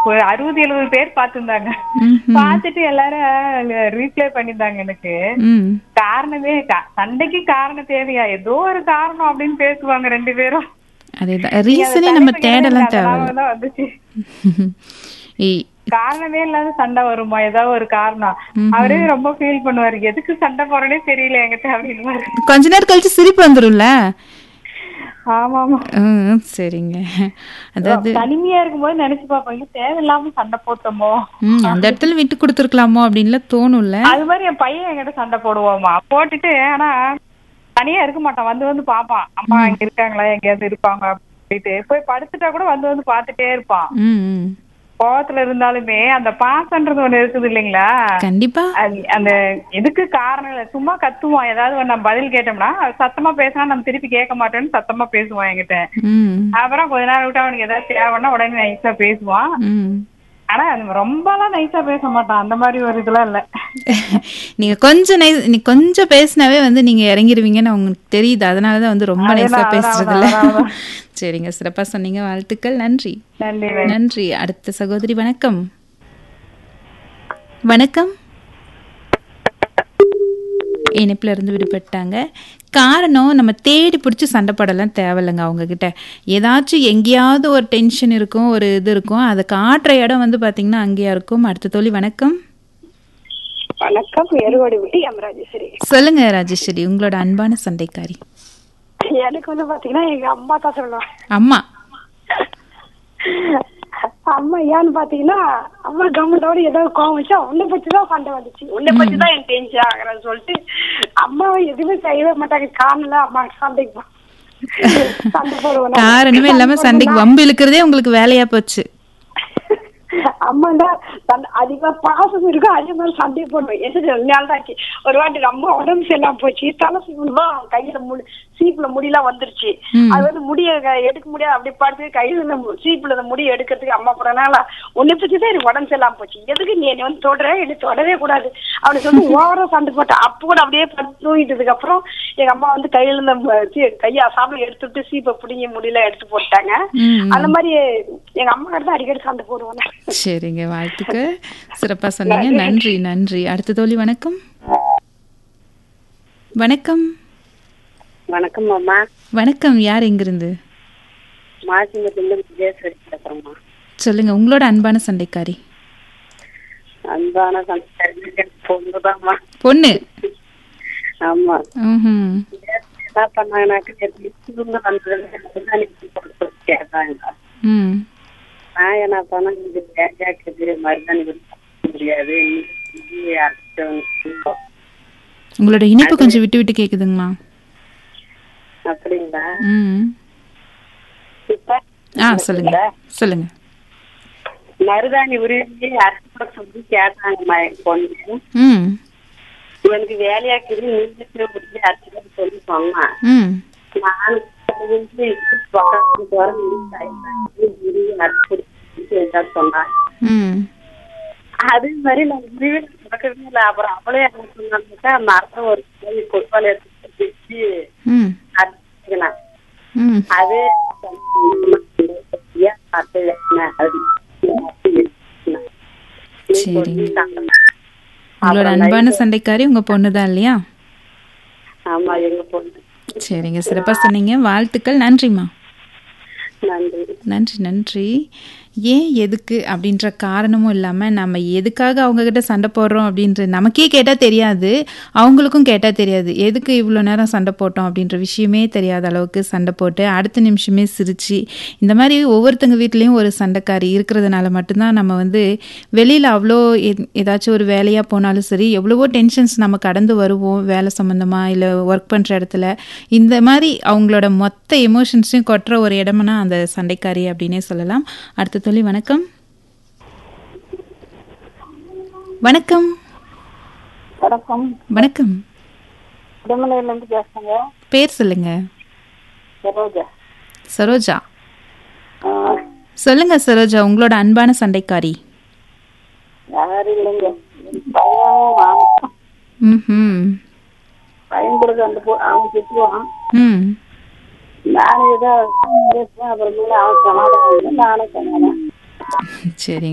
ஒரு அறுபது எழுபது பேர் பார்த்திருந்தாங்க ம்ஹும். பார்த்துட்டு எல்லாரும் ரீப்ளை பண்ணியிருந்தாங்க எனக்கு ம் காரணமே கா- சண்டைக்கு காரணம் தேவையா ஏதோ ஒரு காரணம் அப்படின்னு பேசுவாங்க ரெண்டு பேரும் அதேதான் ரீசனே நம்ம தேடலாம் தேவையில்ல தான் வந்துச்சு ஏய் காரணமே இல்லாத சண்டை வருமா ஏதாவது ஒரு காரணம் அவரே ரொம்ப ஃபீல் பண்ணுவாரு எதுக்கு சண்டை போறேனே தெரியல என்கிட்ட அப்படின்னு கொஞ்ச நேரம் கழிச்சு சிரிப்பு வந்துரும்ல ஆமா ஆமா ம் சரிங்க அதாவது தனிமையா இருக்கும்போது நினைச்சு பாப்போம் ஐயோ தேவையில்லாம சண்டை போட்டோமோ ம் அந்த இடத்துல விட்டு கொடுத்துருக்கலாமோ அப்படின்லாம் தோணும்ல அது மாதிரி என் பையன் என்கிட்ட சண்டை போடுவாமா போட்டுட்டு ஆனா தனியா இருக்க மாட்டான் வந்து வந்து பாப்பான் அம்மா இங்க இருக்காங்களா எங்கேயாவது இருப்பாங்க அப்படின்ட்டு போய் படுத்துட்டா கூட வந்து வந்து பாத்துட்டே இருப்பான் ம் ம் கோவத்துல இருந்தாலுமே அந்த பாசன்றது ஒண்ணு இருக்குது இல்லைங்களா கண்டிப்பா அது அந்த எதுக்கு காரணம் இல்ல சும்மா கத்துவான் ஏதாவது ஒரு நம்ம பதில் கேட்டோம்னா சத்தமா பேசினா நம்ம திருப்பி கேட்க மாட்டோம்னு சத்தமா பேசுவான் என்கிட்ட ம் அப்புறம் கொஞ்ச நேரம் விட்டு அவனுக்கு ஏதாவது தேவைன்னா உடனே நைஸா பேசுவான் ம் ஆனா அது ரொம்பலாம் நைஸா பேச மாட்டான் அந்த மாதிரி ஒரு இதெல்லாம் இல்ல நீங்க கொஞ்சம் நை நீ கொஞ்சம் பேசினாவே வந்து நீங்க இறங்கிருவீங்கன்னு உங்களுக்கு தெரியுது அதனால தான் வந்து ரொம்ப நைஸா அதனால- பேசுறது இல்ல அதனாலதான். சரிங்க சிறப்பா சொன்னீங்க வாழ்த்துக்கள் நன்றி நன்றி நன்றி அடுத்த சகோதரி வணக்கம் வணக்கம் இணைப்புல இருந்து விடுபட்டாங்க காரணம் நம்ம தேடி பிடிச்சி சண்டை போடலாம் தேவையில்லைங்க அவங்க கிட்ட ஏதாச்சும் எங்கேயாவது ஒரு டென்ஷன் இருக்கும் ஒரு இது இருக்கும் அதை காட்டுற இடம் வந்து பாத்தீங்கன்னா அங்கேயா இருக்கும் அடுத்த தோழி வணக்கம் வணக்கம் எருவாடி விட்டு எம் ராஜேஸ்வரி சொல்லுங்க ராஜேஸ்வரி உங்களோட அன்பான சண்டைக்காரி எனக்கு வந்து பாத்தீங்கன்னா எங்க அம்மா தான் சொல்லுவாங்க அம்மா அம்மா ஏன்னு பாத்தீங்கன்னா அம்மா கவர்மெண்டோட ஏதோ கோவம் வச்சா உன்னை பத்தி தான் சண்டை வந்துச்சு உன்னை பத்தி தான் என் டென்ஷன் ஆகுறேன்னு சொல்லிட்டு அம்மாவை எதுவுமே செய்யவே மாட்டாங்க காணல அம்மா சண்டைக்கு போ- சண்டை போடுவோம் காரணமே இல்லாம சண்டைக்கு வம்பு இழுக்கிறதே உங்களுக்கு வேலையா போச்சு அம்மா தான் சண்டை அதிகமா பாசம் இருக்கும் அதே மாதிரி சண்டை போடுவேன் எது ரெண்டு நாள் தான் ஆச்சு ஒரு வாட்டி ரொம்ப உடம்பு சரியில்லாம போச்சு தலை சீப்புல கையில முடி சீப்புல முடியெல்லாம் வந்துருச்சு ம். அது வந்து முடிய க- எடுக்க முடியாது அப்படி படுத்து கையில இந்த மு- சீப்புல இந்த முடி எடுக்கிறதுக்கு அம்மா போறனால உன்னை பத்தி தான் எனக்கு உடம்பு சரியில்லாம போச்சு எதுக்கு நீ என்னை வந்து தொடர என்னை தொடவே கூடாது அவனுக்கு வந்து ஓவரா சண்டை போட்டேன் அப்போ கூட அப்படியே படுத்து தூங்கிட்டதுக்கு அப்புறம் எங்க அம்மா வந்து கையில இந்த ம- சீ- கையை அசாமல் எடுத்துட்டு சீப்பை பிடிங்கி முடியல எடுத்து போட்டாங்க ம், அந்த மாதிரி எங்க அம்மா கிட்ட தான் அடிக்கடி சண்டை போடுவேன் நான். சரிங்க வாழ்த்துக்கு சிறப்பா சொன்னீங்க நன்றி நன்றி அடுத்த தோழி வணக்கம் வணக்கம் வணக்கம் அம்மா வணக்கம் யார் எங்கிருந்து மாசிங்கத்துல விஜயஸ்வரி பேசுறேம்மா சொல்லுங்க உங்களோட அன்பான சண்டைக்காரி அன்பான சந்தாரி பொண்ணுதாம்மா பொண்ணு ஆமா ம்ஹும். என்ன பண்ணாங்கன்னாக்க இவங்க வந்ததுல கேட்டாங்க ம் நான் என்ன பண்ணேன் இது வேண்டாக்குது மருதாணி கொடுக்க முடியாது இன்னைக்கு அரைச்சவங்க உங்களோட இனிப்பு கொஞ்சம் விட்டு விட்டு கேக்குதுங்களா அப்படிங்களா ம் இப்ப ஆ சொல்லுங்க சொல்லுங்க மருதாணி உருவி அரைச்சு கூட சொல்லி கேட்டாங்கம்மா என் பொண்ணு ம் இவனுக்கு வேலையாக்குது நீங்க உருவி அரைச்சு கூட சொல்லி சொன்னான் ம் நான் வந்து பக்கத்துக்கு வர உருவி அரைச்சு கொடுத்து ஏதாவது சொன்னான் ம் அதே மாதிரி நான் உருவி நடக்கவே இல்லை அப்புறம் அவளே என்ன சொன்னாங்க அந்த அர்த்தம் ஒரு கோழி கொட்பால் எடுத்து வச்சு ம் அரைச்சிக்கலாம் ம் அது ஏன் பார்த்து என்ன அது சரிங்க. உங்களோட அன்பான சண்டைக்காரி உங்க பொண்ணு தான் இல்லையா ஆமா எங்க பொண்ணு சரிங்க சிறப்பா சொன்னீங்க வாழ்த்துக்கள் நன்றிம்மா நன்றி நன்றி நன்றி ஏன் எதுக்கு அப்படின்ற காரணமும் இல்லாமல் நம்ம எதுக்காக அவங்கக்கிட்ட சண்டை போடுறோம் அப்படின்ற நமக்கே கேட்டால் தெரியாது அவங்களுக்கும் கேட்டால் தெரியாது எதுக்கு இவ்வளோ நேரம் சண்டை போட்டோம் அப்படின்ற விஷயமே தெரியாத அளவுக்கு சண்டை போட்டு அடுத்த நிமிஷமே சிரிச்சு இந்த மாதிரி ஒவ்வொருத்தங்க வீட்லேயும் ஒரு சண்டைக்காரி இருக்கிறதுனால மட்டும்தான் நம்ம வந்து வெளியில் அவ்வளோ எ- ஏதாச்சும் ஒரு வேலையாக போனாலும் சரி எவ்வளவோ டென்ஷன்ஸ் நம்ம கடந்து வருவோம் வேலை சம்மந்தமாக இல்லை ஒர்க் பண்ணுற இடத்துல இந்த மாதிரி அவங்களோட மொத்த எமோஷன்ஸையும் கொட்டுற ஒரு இடம்னா அந்த சண்டைக்காரி அப்படின்னே சொல்லலாம் அடுத்த தொழில் வணக்கம் வணக்கம் வணக்கம் வணக்கம் உடமலையில இருந்து பேசுறேங்க பேர் சொல்லுங்க சரோஜா சரோஜா ஆ, சொல்லுங்க சரோஜா உங்களோட அன்பான சண்டைக்காரி யாரும் இல்லைங்க என் பையனும் நானும். ம் பையன் கூட சண்டை போ அவன் திட்டுவான் ம் நானும் ஏதோ பேசுவேன் அப்புறமேல அவன் சமாதானம் நானும் சமாதானம் சரிங்க